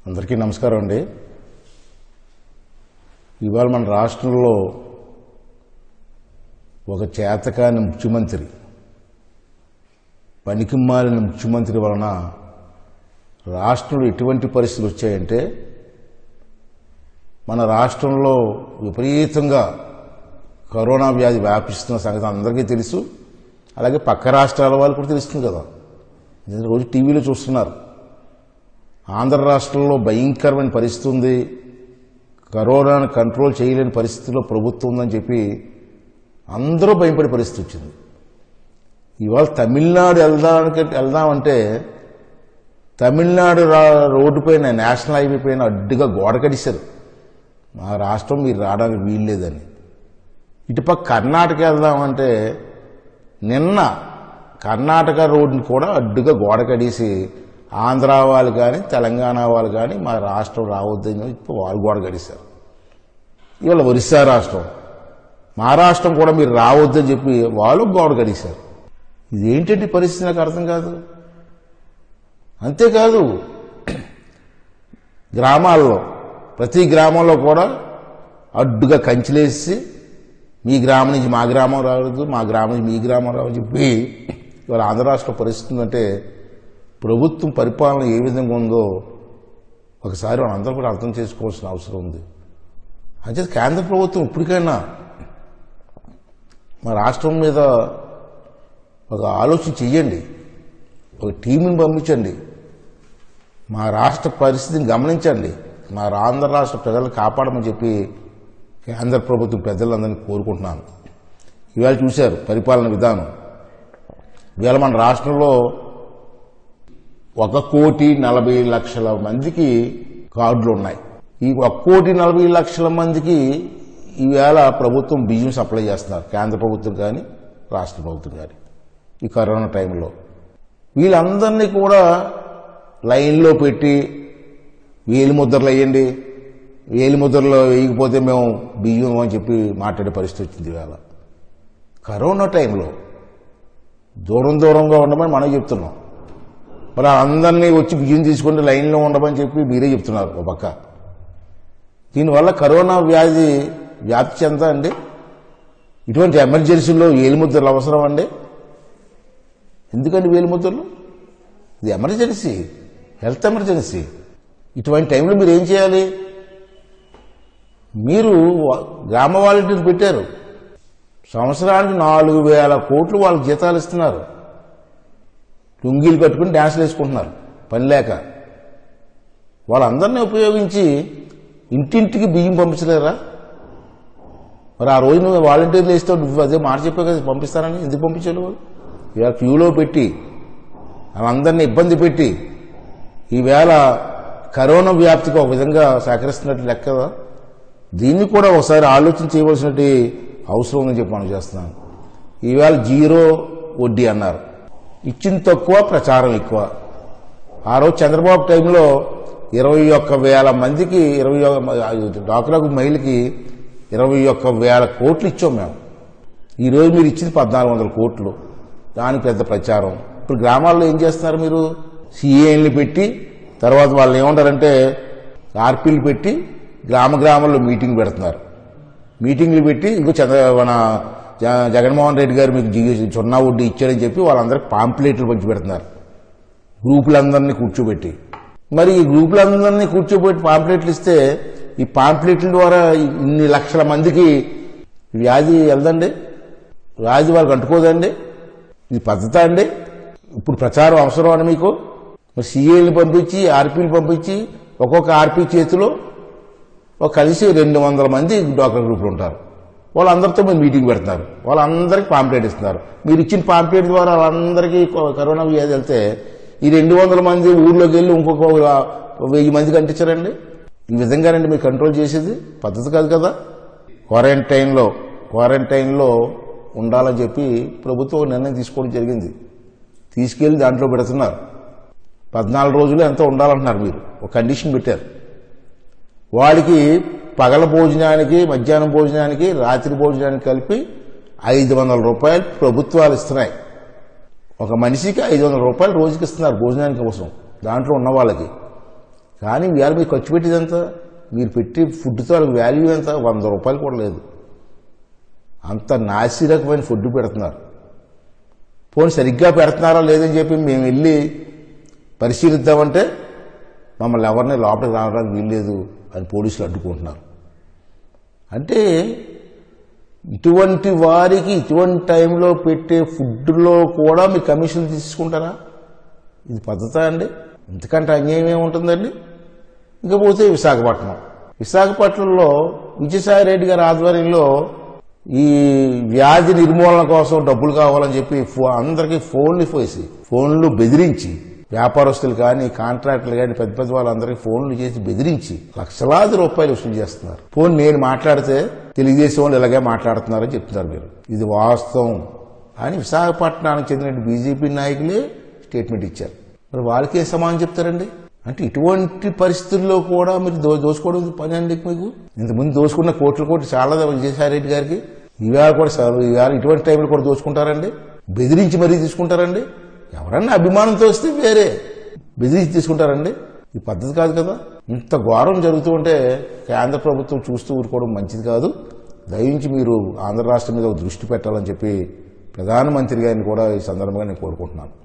అందరికీ నమస్కారం అండి ఇవాళ మన రాష్ట్రంలో ఒక చేతకాని ముఖ్యమంత్రి పనికిమాలిన ముఖ్యమంత్రి వలన రాష్ట్రంలో ఎటువంటి పరిస్థితులు వచ్చాయంటే మన రాష్ట్రంలో విపరీతంగా కరోనా వ్యాధి వ్యాపిస్తున్న సంగతి అందరికీ తెలుసు అలాగే పక్క రాష్ట్రాల వాళ్ళు కూడా తెలుస్తుంది కదా ఇది రోజు టీవీలో చూస్తున్నారు ఆంధ్ర రాష్ట్రంలో భయంకరమైన పరిస్థితి ఉంది కరోనాను కంట్రోల్ చేయలేని పరిస్థితిలో ప్రభుత్వం ఉందని చెప్పి అందరూ భయపడే పరిస్థితి వచ్చింది ఇవాళ తమిళనాడు వెళ్దానికి వెళ్దామంటే తమిళనాడు రా- రోడ్డు పైన నేషనల్ హైవే పైన అడ్డుగా గోడ కడిశారు మా రాష్ట్రం మీరు రావడానికి వీల్లేదని ఇటుపక్క కర్ణాటక వెళ్దామంటే నిన్న కర్ణాటక రోడ్డుని కూడా అడ్డుగా గోడ కడేసి ఆంధ్ర వాళ్ళు కానీ తెలంగాణ వాళ్ళు కానీ మా రాష్ట్రం రావద్దని చెప్పి వాళ్ళు గోడ కడేశారు ఇవాళ ఒరిస్సా రాష్ట్రం మహారాష్ట్రం కూడా మీరు రావద్దని చెప్పి వాళ్ళు గోడ కడేశారు ఇదేంటంటే పరిస్థితి నాకు అర్థం కాదు అంతేకాదు గ్రామాల్లో ప్రతి గ్రామంలో కూడా అడ్డుగా కంచిలేసి మీ గ్రామం నుంచి మా గ్రామం రావద్దు మా గ్రామం నుంచి మీ గ్రామం రావని చెప్పి ఇవాళ ఆంధ్ర రాష్ట్ర పరిస్థితి అంటే ప్రభుత్వం పరిపాలన ఏ విధంగా ఉందో ఒకసారి మనందరూ కూడా అర్థం చేసుకోవాల్సిన అవసరం ఉంది అంటే కేంద్ర ప్రభుత్వం ఇప్పటికైనా మా రాష్ట్రం మీద ఒక ఆలోచన చెయ్యండి ఒక టీంని పంపించండి మా రాష్ట్ర పరిస్థితిని గమనించండి మా ఆంధ్ర రాష్ట్ర ప్రజలను కాపాడమని చెప్పి కేంద్ర ప్రభుత్వం పెద్దలందరినీ కోరుకుంటున్నాను ఇవాళ చూశారు పరిపాలన విధానం ఇవాళ మన రాష్ట్రంలో ఒక కోటి నలభై లక్షల మందికి కార్డులు ఉన్నాయి ఈ ఒక కోటి నలభై లక్షల మందికి ఈవేళ ప్రభుత్వం బియ్యం సప్లై చేస్తున్నారు కేంద్ర ప్రభుత్వం కానీ రాష్ట్ర ప్రభుత్వం కానీ ఈ కరోనా టైంలో వీళ్ళందరినీ కూడా లైన్లో పెట్టి వేలి ముద్రలు వేయండి వేలి ముద్రలో వేయకపోతే మేము బియ్యం అని చెప్పి మాట్లాడే పరిస్థితి వచ్చింది ఇవాళ కరోనా టైంలో దూరం దూరంగా ఉండమని మనం చెప్తున్నాం మరి అందరినీ వచ్చి బియ్యం తీసుకుంటే లైన్లో ఉండమని చెప్పి మీరే చెప్తున్నారు ఒక పక్క దీనివల్ల కరోనా వ్యాధి వ్యాప్తి చెందా అండి ఇటువంటి ఎమర్జెన్సీలో వేలిముద్రలు అవసరం అండి ఎందుకండి వేలిముద్రలు ఇది ఎమర్జెన్సీ హెల్త్ ఎమర్జెన్సీ ఇటువంటి టైంలో మీరు ఏం చేయాలి మీరు వా- గ్రామ వాలంటీర్లు పెట్టారు సంవత్సరానికి నాలుగు వేల కోట్లు వాళ్ళకి జీతాలు ఇస్తున్నారు లుంగీలు కట్టుకుని డ్యాన్సులు వేసుకుంటున్నారు పని లేక వాళ్ళందరినీ ఉపయోగించి ఇంటింటికి బియ్యం పంపించలేరా మరి ఆ రోజు నువ్వు వాలంటీర్లు వేస్తే నువ్వు అదే మాట చెప్పావు కదా పంపిస్తారని ఎందుకు పంపించారు వాళ్ళు ఇవాళ క్యూలో పెట్టి వాళ్ళందరినీ ఇబ్బంది పెట్టి ఈవేళ కరోనా వ్యాప్తికి ఒక విధంగా సహకరిస్తున్నట్టు లెక్క కదా దీన్ని కూడా ఒకసారి ఆలోచన చేయవలసినటువంటి అవసరం ఉందని చెప్పి మనం చేస్తున్నాను ఈవేళ జీరో వడ్డీ అన్నారు ఇచ్చింది తక్కువ ప్రచారం ఎక్కువ ఆ రోజు చంద్రబాబు టైంలో ఇరవై ఒక్క వేల మందికి ఇరవై డాక్రా మహిళకి ఇరవై ఒక్క వేల కోట్లు ఇచ్చాం మేము ఈ రోజు మీరు ఇచ్చింది పద్నాలుగు వందల కోట్లు దానికి పెద్ద ప్రచారం ఇప్పుడు గ్రామాల్లో ఏం చేస్తున్నారు మీరు సిఏని పెట్టి తర్వాత వాళ్ళు ఏమంటారంటే ఆర్పీలు పెట్టి గ్రామ గ్రామాల్లో మీటింగ్ పెడుతున్నారు మీటింగ్లు పెట్టి ఇంకో చంద్ర మన జ- జగన్మోహన్ రెడ్డి గారు మీకు జీ- చున్నా వడ్డీ ఇచ్చారని చెప్పి వాళ్ళందరికీ పాంప్లెట్లు పంచి పెడుతున్నారు గ్రూపులందరినీ కూర్చోబెట్టి మరి ఈ గ్రూపులందరినీ కూర్చోబెట్టి పాంప్లెట్లు ఇస్తే ఈ పాంప్లెట్ల ద్వారా ఇన్ని లక్షల మందికి వ్యాధి వెళ్దండి వ్యాధి వాళ్ళకి అంటుకోదండి ఇది పద్ధత అండి ఇప్పుడు ప్రచారం అవసరం అని మీకు మరి సీఏని పంపించి ఆర్పీలు పంపించి ఒక్కొక్క ఆర్పీ చేతిలో ఒక కలిసి రెండు వందల మంది డాక్టర్ గ్రూపులు ఉంటారు వాళ్ళందరితో మీరు మీటింగ్ పెడుతున్నారు వాళ్ళందరికీ పాంప్లెట్ ఇస్తున్నారు మీరు ఇచ్చిన పాంప్లెట్ ద్వారా వాళ్ళందరికీ కో- కరోనా వ్యాధి వెళ్తే ఈ రెండు వందల మంది ఊర్లోకి వెళ్ళి ఇంకొక వెయ్యి మందికి అంటించారండి ఈ విధంగానండి మీరు కంట్రోల్ చేసేది పద్ధతి కాదు కదా క్వారంటైన్లో క్వారంటైన్లో ఉండాలని చెప్పి ప్రభుత్వం ఒక నిర్ణయం తీసుకోవడం జరిగింది తీసుకెళ్లి దాంట్లో పెడుతున్నారు పద్నాలుగు రోజులు ఎంతో ఉండాలంటున్నారు మీరు ఒక కండిషన్ పెట్టారు వాడికి పగల భోజనానికి మధ్యాహ్నం భోజనానికి రాత్రి భోజనానికి కలిపి ఐదు వందల రూపాయలు ప్రభుత్వాలు ఇస్తున్నాయి ఒక మనిషికి ఐదు వందల రూపాయలు రోజుకి ఇస్తున్నారు భోజనానికి అవసరం దాంట్లో ఉన్న వాళ్ళకి కానీ ఇవాళ మీరు ఖర్చు పెట్టేది ఎంత మీరు పెట్టే ఫుడ్తో వాల్యూ ఎంత వంద రూపాయలు కూడా లేదు అంత నాసి రకమైన ఫుడ్ పెడుతున్నారు పోనీ సరిగ్గా పెడుతున్నారా లేదని చెప్పి మేము వెళ్ళి పరిశీలిద్దామంటే మమ్మల్ని ఎవరిని లోపలికి రావడానికి వీల్లేదు అని పోలీసులు అడ్డుకుంటున్నారు అంటే ఇటువంటి వారికి ఇటువంటి టైంలో పెట్టే ఫుడ్లో కూడా మీ కమిషన్ తీసుకుంటారా ఇది పద్ధత అండి ఇంతకంటే అన్యాయం ఏముంటుందండి ఇకపోతే విశాఖపట్నం విశాఖపట్నంలో విజయసాయి రెడ్డి గారి ఆధ్వర్యంలో ఈ వ్యాధి నిర్మూలన కోసం డబ్బులు కావాలని చెప్పి ఫో- అందరికీ ఫోన్లు వేసి ఫోన్లు బెదిరించి వ్యాపారస్తులు కానీ కాంట్రాక్టులు కానీ పెద్ద పెద్ద వాళ్ళందరికీ ఫోన్లు చేసి బెదిరించి లక్షలాది రూపాయలు వసూలు చేస్తున్నారు ఫోన్ నేను మాట్లాడితే తెలుగుదేశం వాళ్ళు ఇలాగే మాట్లాడుతున్నారని చెప్తున్నారు మీరు ఇది వాస్తవం అని విశాఖపట్నానికి చెందిన బీజేపీ నాయకులే స్టేట్మెంట్ ఇచ్చారు మరి వాళ్ళకి ఏ సమాధానం చెప్తారండి అంటే ఇటువంటి పరిస్థితుల్లో కూడా మీరు దో దోచుకోవడం పని అండి మీకు ఇంతకుముందు దోచుకున్న కోట్ల కోట్లు చాలా విజయసాయి రెడ్డి గారికి ఇవాళ కూడా సార్ ఇవాళ ఇటువంటి టైంలో కూడా దోచుకుంటారండి బెదిరించి మరీ తీసుకుంటారండి ఎవరన్నా అభిమానంతో వస్తే వేరే బెదిరించి తీసుకుంటారండి ఈ పద్ధతి కాదు కదా ఇంత ఘోరం జరుగుతూ ఉంటే కేంద్ర ప్రభుత్వం చూస్తూ ఊరుకోవడం మంచిది కాదు దయించి మీరు ఆంధ్ర రాష్ట్రం మీద ఒక దృష్టి పెట్టాలని చెప్పి ప్రధానమంత్రి గారిని కూడా ఈ సందర్భంగా నేను కోరుకుంటున్నాను